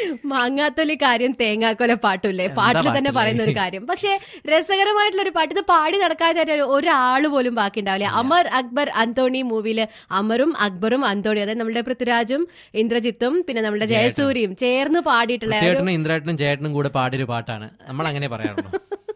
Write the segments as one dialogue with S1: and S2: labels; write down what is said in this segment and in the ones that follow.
S1: മാങ്ങാത്തൊലി കാര്യം തേങ്ങാക്കൊല പാട്ടില്ലേ പാട്ടിൽ തന്നെ
S2: പാട്ടില്ലേ?
S1: പറയുന്ന ഒരു കാര്യം പക്ഷെ രസകരമായിട്ടുള്ള ഒരു പാട്ട് ഇത് പാടി നടക്കാതെ ഒരാൾ പോലും ബാക്കി ഉണ്ടാവില്ല അമർ അക്ബർ അന്തോണി മൂവിയില് അമറും അക്ബറും അന്തോണി അതായത് നമ്മുടെ പൃഥ്വിരാജും ഇന്ദ്രജിത്തും പിന്നെ നമ്മുടെ ജയസൂരിയും ചേർന്ന് പാടിയിട്ടുള്ള ഒരു
S2: ചേട്ടനും ഇന്ദ്രേട്ടനും ചേട്ടനും കൂടെ പാടിയൊരു പാട്ടാണ് നമ്മൾ അങ്ങനെ പറയാറുള്ളൂ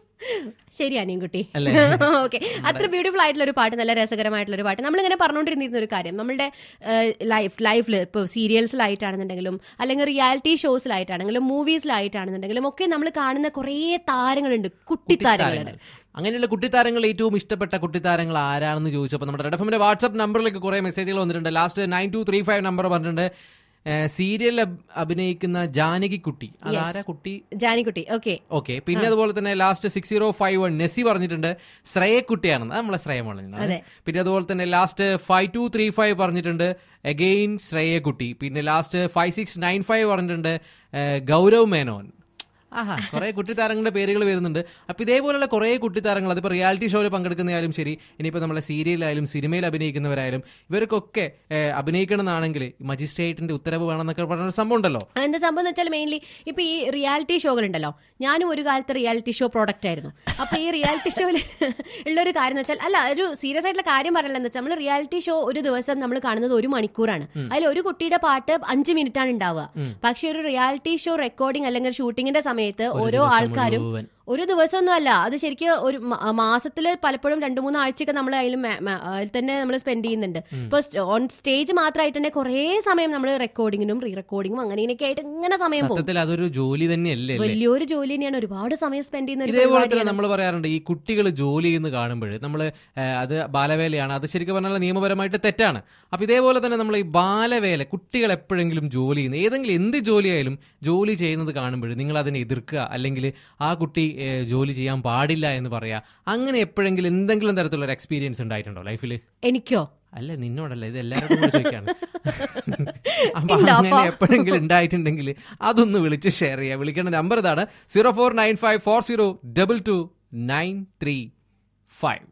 S1: ശരി അനിയൻകുട്ടി
S2: അല്ലേ?
S1: ഓക്കെ അത്ര ബ്യൂട്ടിഫുൾ ആയിട്ടുള്ള ഒരു പാട്ട് നല്ല രസകരമായിട്ടുള്ള ഒരു പാട്ട് നമ്മളിങ്ങനെ പറഞ്ഞുകൊണ്ടിരുന്നിരുന്ന ഒരു കാര്യം നമ്മളുടെ ലൈഫ് ലൈഫിൽ ഇപ്പോൾ സീരിയൽസിലായിട്ടാണെന്നുണ്ടെങ്കിലും അല്ലെങ്കിൽ റിയാലിറ്റി ഷോസിലായിട്ടാണെങ്കിലും മൂവീസിലായിട്ടാണെന്നുണ്ടെങ്കിലും ഒക്കെ നമ്മൾ കാണുന്ന കുറേ താരങ്ങളുണ്ട് കുട്ടി താരങ്ങളുണ്ട്
S2: അങ്ങനെയുള്ള കുട്ടിത്താരങ്ങൾ ഏറ്റവും ഇഷ്ടപ്പെട്ട കുട്ടിത്താരങ്ങൾ ആരാണെന്ന് ചോദിച്ചപ്പോൾ നമ്മുടെ റെഡ് എഫിന്റെ വാട്സ്ആപ്പ് നമ്പറിലേക്ക് കുറെ മെസ്സേജുകൾ വന്നിട്ടുണ്ട് last nine two three five number പറഞ്ഞിട്ടുണ്ട് സീരിയൽ അഭിനയിക്കുന്ന ജാനകി കുട്ടി അതാരാ കുട്ടി
S1: ജാനിക്കുട്ടി ഓക്കെ
S2: ഓക്കെ പിന്നെ അതുപോലെ തന്നെ last six zero five one നെസി പറഞ്ഞിട്ടുണ്ട് ശ്രേയക്കുട്ടിയാണെന്ന് അത് നമ്മളെ ശ്രേയ മോളെ
S1: അതെ.
S2: പിന്നെ അതുപോലെ തന്നെ last five two three five പറഞ്ഞിട്ടുണ്ട് അഗെയിൻ ശ്രേയക്കുട്ടി പിന്നെ last five six nine five പറഞ്ഞിട്ടുണ്ട് ഏഹ്, ഗൗരവ് മേനോൻ ആഹാ കുറെ കുട്ടിത്താരങ്ങളുടെ പേരുകൾ വരുന്നുണ്ട് അപ്പൊ ഇതേപോലുള്ള കുറെ കുട്ടിത്താരങ്ങൾ അതിപ്പോ റിയാലിറ്റി ഷോയിൽ പങ്കെടുക്കുന്നതായാലും ശരി ഇനിയിപ്പോ നമ്മളെ സീരിയലായാലും സിനിമയിൽ അഭിനയിക്കുന്നവരായാലും ഇവർക്കൊക്കെ ഏഹ്, അഭിനയിക്കണമെന്നാണെങ്കിൽ മജിസ്ട്രേറ്റിന്റെ ഉത്തരവ് വേണമെന്നൊക്കെ പറഞ്ഞൊരു സംഭവം ഉണ്ടല്ലോ
S1: എന്താ സംഭവം എന്ന് വെച്ചാൽ മെയിൻലി ഇപ്പൊ ഈ റിയാലിറ്റി ഷോകൾ ഉണ്ടല്ലോ ഞാനും ഒരു കാലത്ത് റിയാലിറ്റി ഷോ പ്രോഡക്റ്റ് ആയിരുന്നു അപ്പൊ ഈ റിയാലിറ്റി ഷോയിൽ ഉള്ള ഒരു കാര്യം എന്ന് വെച്ചാൽ അല്ല ഒരു സീരിയസ് ആയിട്ടുള്ള കാര്യം പറയല്ല എന്ന് വെച്ചാൽ നമ്മൾ റിയാലിറ്റി ഷോ ഒരു ദിവസം നമ്മൾ കാണുന്നത് ഒരു മണിക്കൂറാണ് അതിൽ ഒരു കുട്ടിയുടെ പാട്ട് അഞ്ച് മിനിറ്റ് ആണ് ഉണ്ടാവുക പക്ഷെ ഒരു റിയാലിറ്റി ഷോ റെക്കോർഡിംഗ് അല്ലെങ്കിൽ ഷൂട്ടിങ്ങിന്റെ സമയത്ത് ഓരോ
S2: ദിവസം
S1: ആൾക്കാരും
S2: മുഴുവൻ.
S1: ഒരു ദിവസമൊന്നും അല്ല അത് ശരിക്കും ഒരു മാസത്തിൽ പലപ്പോഴും രണ്ടു മൂന്ന് ആഴ്ചയൊക്കെ നമ്മൾ അതിൽ അതിൽ തന്നെ നമ്മൾ സ്പെൻഡ് ചെയ്യുന്നുണ്ട് ഇപ്പൊ ഓൺ സ്റ്റേജ് മാത്രമായിട്ട് തന്നെ കുറേ സമയം നമ്മൾ റെക്കോർഡിങ്ങിനും റീ റെക്കോർഡിങ്ങും അങ്ങനെ ഇങ്ങനെയൊക്കെ ആയിട്ട് ഇങ്ങനെ സമയം പോകും
S2: സത്യത്തിൽ അതൊരു ജോലി തന്നെയല്ലേ അല്ലേ
S1: വലിയൊരു ജോലി തന്നെയാണ് ഒരുപാട് സമയം സ്പെൻഡ് ചെയ്യുന്ന ഒരു
S2: ഇതേപോലെ തന്നെ
S1: പരിപാടിയാണ്.
S2: നമ്മൾ പറയാറുണ്ട് ഈ കുട്ടികൾ ജോലി ചെയ്യുന്ന കാണുമ്പോൾ നമ്മൾ അത് ബാലവേലയാണ് അത് ശരിക്കും പറഞ്ഞാൽ നിയമപരമായിട്ട് തെറ്റാണ് അപ്പൊ ഇതേപോലെ തന്നെ നമ്മൾ ഈ ബാലവേല കുട്ടികൾ എപ്പോഴെങ്കിലും ജോലി ചെയ്യുന്ന ഏതെങ്കിലും എന്ത് ജോലിയായാലും ജോലി ചെയ്യുന്നത് കാണുമ്പോൾ നിങ്ങൾ അതിനെ എതിർക്കുക അല്ലെങ്കിൽ ആ കുട്ടി ഏഹ്, ജോലി ചെയ്യാൻ പാടില്ല എന്ന് പറയാ അങ്ങനെ എപ്പോഴെങ്കിലും എന്തെങ്കിലും തരത്തിലുള്ള ഒരു എക്സ്പീരിയൻസ് ഉണ്ടായിട്ടുണ്ടോ ലൈഫിൽ
S1: എനിക്കോ
S2: അല്ല നിന്നോടല്ല ഇത് എല്ലാവരോടും കൂടി ചോദിക്കാണ് അപ്പൊ
S1: ഉണ്ടോ
S2: അങ്ങനെ
S1: അപ്പൊ?
S2: എപ്പോഴെങ്കിലും ഉണ്ടായിട്ടുണ്ടെങ്കിൽ അതൊന്ന് വിളിച്ച് ഷെയർ ചെയ്യുക വിളിക്കേണ്ട നമ്പർ ഇതാണ് zero four nine five four zero double two nine three five